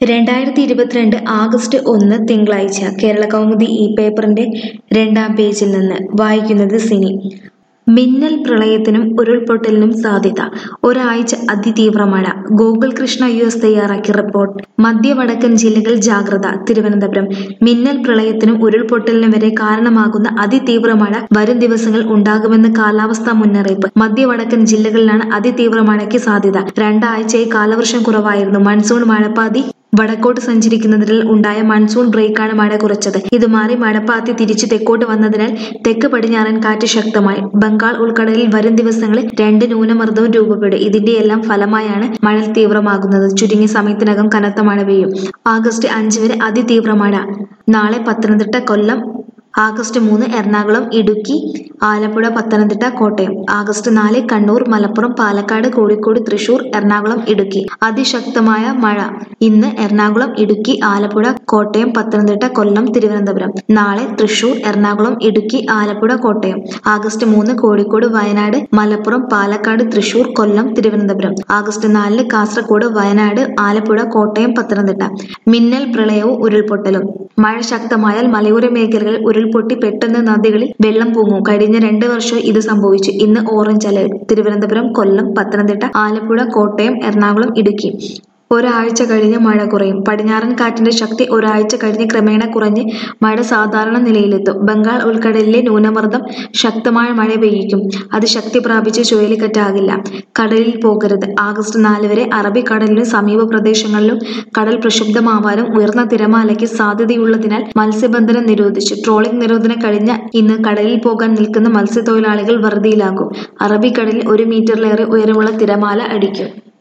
രണ്ടായിരത്തി ഇരുപത്തിരണ്ട് ആഗസ്റ്റ് ഒന്ന് തിങ്കളാഴ്ച കേരള കൗമുദി ഈ പേപ്പറിന്റെ രണ്ടാം പേജിൽ നിന്ന് വായിക്കുന്നത് സിനി മിന്നൽ പ്രളയത്തിനും ഉരുൾപൊട്ടലിനും സാധ്യത ഒരാഴ്ച അതിതീവ്ര മഴ ഗൂഗിൾ കൃഷ്ണ യു എസ് തയ്യാറാക്കിയ റിപ്പോർട്ട് മധ്യ വടക്കൻ ജില്ലകൾ ജാഗ്രത തിരുവനന്തപുരം മിന്നൽ പ്രളയത്തിനും ഉരുൾപൊട്ടലിനും വരെ കാരണമാകുന്ന അതിതീവ്ര മഴ വരും ദിവസങ്ങൾ ഉണ്ടാകുമെന്ന് കാലാവസ്ഥാ മുന്നറിയിപ്പ് മധ്യ വടക്കൻ ജില്ലകളിലാണ് അതിതീവ്ര മഴയ്ക്ക് സാധ്യത രണ്ടാഴ്ചയായി കാലവർഷം കുറവായിരുന്നു മൺസൂൺ മഴപ്പാതി വടക്കോട്ട് സഞ്ചരിക്കുന്നതിനാൽ ഉണ്ടായ മൺസൂൺ ബ്രേക്കാണ് മഴ കുറച്ചത് ഇത് മാറി മഴപ്പാത്തി തിരിച്ചു തെക്കോട്ട് വന്നതിനാൽ തെക്ക് പടിഞ്ഞാറൻ കാറ്റ് ശക്തമായി ബംഗാൾ ഉൾക്കടലിൽ വരും ദിവസങ്ങളിൽ രണ്ട് ന്യൂനമർദ്ദവും രൂപപ്പെടും ഇതിന്റെയെല്ലാം ഫലമായാണ് മഴ തീവ്രമാകുന്നത് ചുരുങ്ങിയ സമയത്തിനകം കനത്ത മഴ പെയ്യും ആഗസ്റ്റ് അഞ്ച് വരെ അതിതീവ്ര മഴ നാളെ പത്തനംതിട്ട കൊല്ലം ആഗസ്റ്റ് മൂന്ന് എറണാകുളം ഇടുക്കി ആലപ്പുഴ പത്തനംതിട്ട കോട്ടയം ആഗസ്റ്റ് നാല് കണ്ണൂർ മലപ്പുറം പാലക്കാട് കോഴിക്കോട് തൃശൂർ എറണാകുളം ഇടുക്കി അതിശക്തമായ മഴ ഇന്ന് എറണാകുളം ഇടുക്കി ആലപ്പുഴ കോട്ടയം പത്തനംതിട്ട കൊല്ലം തിരുവനന്തപുരം നാളെ തൃശൂർ എറണാകുളം ഇടുക്കി ആലപ്പുഴ കോട്ടയം ആഗസ്റ്റ് മൂന്ന് കോഴിക്കോട് വയനാട് മലപ്പുറം പാലക്കാട് തൃശൂർ കൊല്ലം തിരുവനന്തപുരം ആഗസ്റ്റ് നാലിന് കാസർഗോഡ് വയനാട് ആലപ്പുഴ കോട്ടയം പത്തനംതിട്ട മിന്നൽ പ്രളയവും ഉരുൾപൊട്ടലും മഴ ശക്തമായാൽ മലയോര മേഖലകളിൽ ഉരുൾപൊട്ടി പെട്ടെന്ന് നദികളിൽ വെള്ളം പൊങ്ങും കഴിഞ്ഞ രണ്ട് വർഷവും ഇത് സംഭവിച്ചു ഇന്ന് ഓറഞ്ച് അലേർട്ട് തിരുവനന്തപുരം കൊല്ലം പത്തനംതിട്ട ആലപ്പുഴ കോട്ടയം എറണാകുളം ഇടുക്കി ഒരാഴ്ച കഴിഞ്ഞ് മഴ കുറയും പടിഞ്ഞാറൻ കാറ്റിന്റെ ശക്തി ഒരാഴ്ച കഴിഞ്ഞ് ക്രമേണ കുറഞ്ഞ് മഴ സാധാരണ നിലയിലെത്തും ബംഗാൾ ഉൾക്കടലിലെ ന്യൂനമർദ്ദം ശക്തമായ മഴ പെയ്യിക്കും അത് ശക്തി പ്രാപിച്ച് ചുഴലിക്കാറ്റാകില്ല കടലിൽ പോകരുത് ആഗസ്റ്റ് നാല് വരെ അറബിക്കടലിലും സമീപ പ്രദേശങ്ങളിലും കടൽ പ്രക്ഷുബ്ധമാവാനും ഉയർന്ന തിരമാലയ്ക്ക് സാധ്യതയുള്ളതിനാൽ മത്സ്യബന്ധനം നിരോധിച്ചു ട്രോളിംഗ് നിരോധനം കഴിഞ്ഞ ഇന്ന് കടലിൽ പോകാൻ നിൽക്കുന്ന മത്സ്യത്തൊഴിലാളികൾ വറുതിയിലാകും അറബിക്കടലിൽ ഒരു മീറ്ററിലേറെ ഉയരമുള്ള തിരമാല അടിക്കും